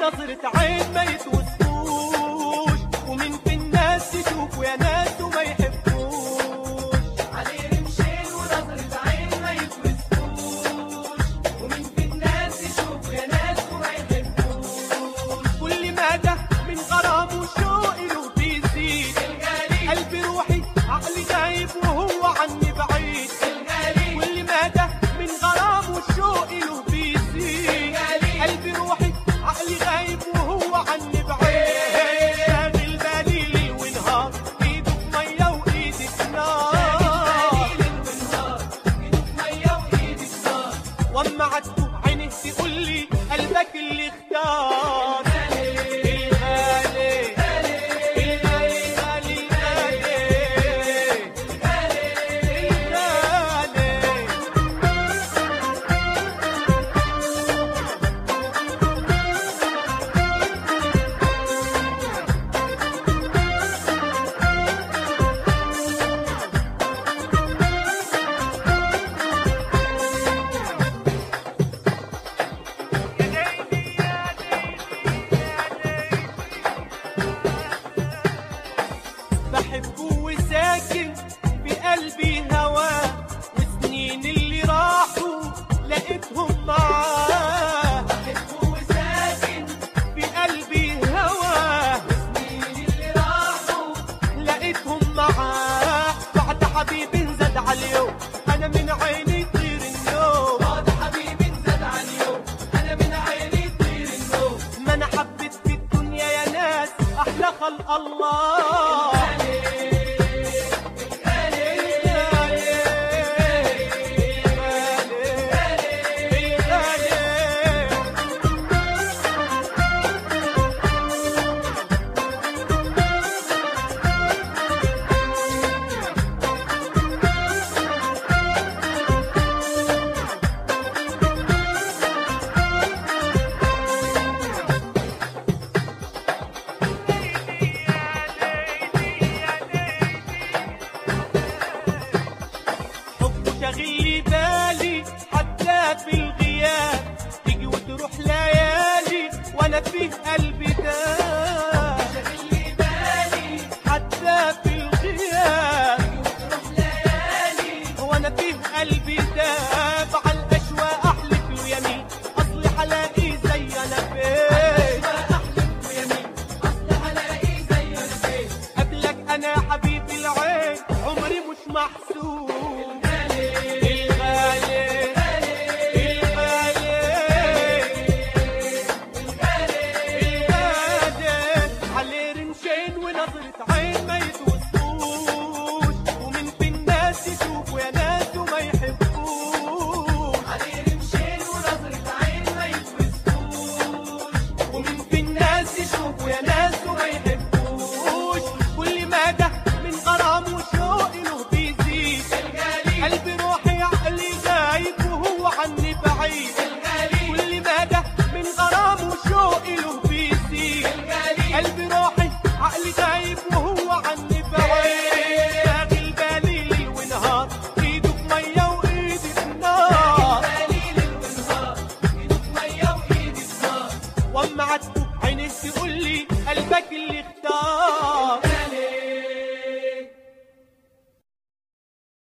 ونظرة عين ما يتوصفوش ومين في الناس يشوفوا يا ناس وما يحبوش عليه رمشين ونظرة عين ما يتوسفوش ومين في الناس يشوف يا ناس وما يحبوش كل ما ده من غرام وشوق له بيزيد الغالي قلبي روحي عقلي غايب وهو عني بعيد الغالي كل ما ده من غرام والشوق له بيزيد قلبي روحي عقلي غايب وهو عني بعيد شاغل بالي ليل ونهار ايده في ميه وايدي في نار ليل ونهار ايده في ميه وايدي في نار واما عدته عينه تقول لي قلبك اللي اختار الغالي الغالي الغالي الغالي بحبه وساكن في قلبي هواه وسنين اللي راحوا لقيتهم معاه بحبه وساكن في قلبي هواه مين اللي راحوا لقيتهم معاه بعد حبيبي زاد على اليوم انا من عيني طير النوم بعد حبيبي زاد على اليوم انا من عيني طير النوم ما انا حبيت في الدنيا يا ناس احلى خلق الله حبه شاغل لي بالي حتى في الغياب تيجي وتروح ليالي وانا في قلبي داب شاغل بالي حتى في الغياب تروح ليالي وانا في قلبي داب على الاشواق احلف له يمين اصلي حلاقي زي انا فين احلف ويمين اصل هلاقي زي انا فين قبلك انا حبيبي العين عمري مش محسوب الغالي الغالي الغالي عليه رمشين ونظرة عين ما يتوصفوش ومن في الناس يشوفوا يا ناس وما يحبوش عليه رمشين ونظرة عين ما يتوسفوش ومن في الناس يشوفوا يا ناس وما يحبوش كل ما ده من غرام وشوق له بيزيد الغالي قلبي روحي عقلي غايب وهو عني بعيد الغالي كل ما ده من غرام وشوق له بيزيد الغالي قلبي روحي عقلي غايب وهو عني بعيد شاغل بالي ليل ونهار ايده في ميه وايدي في نار ليل ونهار ايده في ميه وايدي في نار واما عدته عينيه تقول لي قلبك اللي اختار الغالي